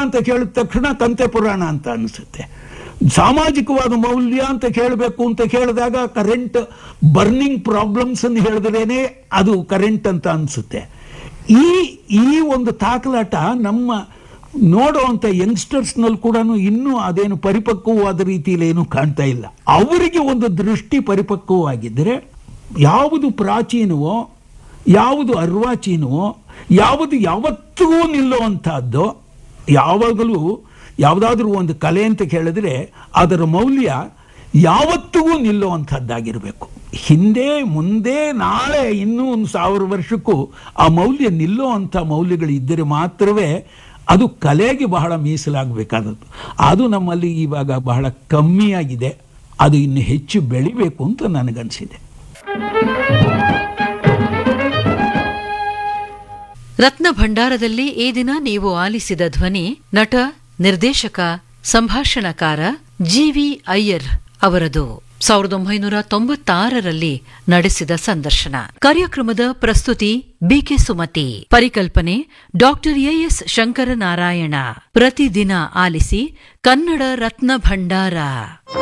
ಅಂತ ಕೇಳಿದ ತಕ್ಷಣ ಕಂತೆ ಪುರಾಣ ಅಂತ ಅನಿಸುತ್ತೆ ಸಾಮಾಜಿಕವಾದ ಮೌಲ್ಯ ಅಂತ ಕೇಳಬೇಕು ಅಂತ ಕೇಳಿದಾಗ ಕರೆಂಟ್ ಬರ್ನಿಂಗ್ ಪ್ರಾಬ್ಲಮ್ಸ್ ಅನ್ನು ಹೇಳಿದ್ರೇನೆ ಅದು ಕರೆಂಟ್ ಅಂತ ಅನಿಸುತ್ತೆ ಈ ಈ ಒಂದು ತಾಕಲಾಟ ನಮ್ಮ ನೋಡುವಂಥ ಯಂಗ್ಸ್ಟರ್ಸ್ನಲ್ಲಿ ಕೂಡ ಇನ್ನೂ ಅದೇನು ಪರಿಪಕ್ವವಾದ ರೀತಿಯಲ್ಲಿ ಏನು ಕಾಣ್ತಾ ಇಲ್ಲ ಅವರಿಗೆ ಒಂದು ದೃಷ್ಟಿ ಪರಿಪಕ್ವವಾಗಿದ್ದರೆ ಯಾವುದು ಪ್ರಾಚೀನವೋ ಯಾವುದು ಅರ್ವಾಚೀನವೋ ಯಾವುದು ಯಾವತ್ತಿಗೂ ನಿಲ್ಲುವಂಥದ್ದು ಯಾವಾಗಲೂ ಯಾವುದಾದ್ರೂ ಒಂದು ಕಲೆ ಅಂತ ಕೇಳಿದ್ರೆ ಅದರ ಮೌಲ್ಯ ಯಾವತ್ತಿಗೂ ನಿಲ್ಲುವಂಥದ್ದಾಗಿರಬೇಕು ಹಿಂದೆ ಮುಂದೆ ನಾಳೆ ಇನ್ನೂ ಒಂದು ಸಾವಿರ ವರ್ಷಕ್ಕೂ ಆ ಮೌಲ್ಯ ನಿಲ್ಲುವಂಥ ಮೌಲ್ಯಗಳು ಇದ್ದರೆ ಮಾತ್ರವೇ ಅದು ಕಲೆಗೆ ಬಹಳ ಮೀಸಲಾಗಬೇಕಾದದ್ದು ಅದು ನಮ್ಮಲ್ಲಿ ಇವಾಗ ಬಹಳ ಕಮ್ಮಿಯಾಗಿದೆ ಅದು ಇನ್ನು ಹೆಚ್ಚು ಬೆಳಿಬೇಕು ಅಂತ ನನಗನ್ಸಿದೆ ರತ್ನ ಭಂಡಾರದಲ್ಲಿ ಈ ದಿನ ನೀವು ಆಲಿಸಿದ ಧ್ವನಿ ನಟ ನಿರ್ದೇಶಕ ಸಂಭಾಷಣಕಾರ ಜಿವಿ ಅಯ್ಯರ್ ಅವರದು ಸಾವಿರದ ಒಂಬೈನೂರ ತೊಂಬತ್ತಾರರಲ್ಲಿ ನಡೆಸಿದ ಸಂದರ್ಶನ ಕಾರ್ಯಕ್ರಮದ ಪ್ರಸ್ತುತಿ ಬಿಕೆ ಸುಮತಿ ಪರಿಕಲ್ಪನೆ ಡಾಕ್ಟರ್ ಎಎಸ್ ಶಂಕರನಾರಾಯಣ ಪ್ರತಿದಿನ ಆಲಿಸಿ ಕನ್ನಡ ರತ್ನ ಭಂಡಾರ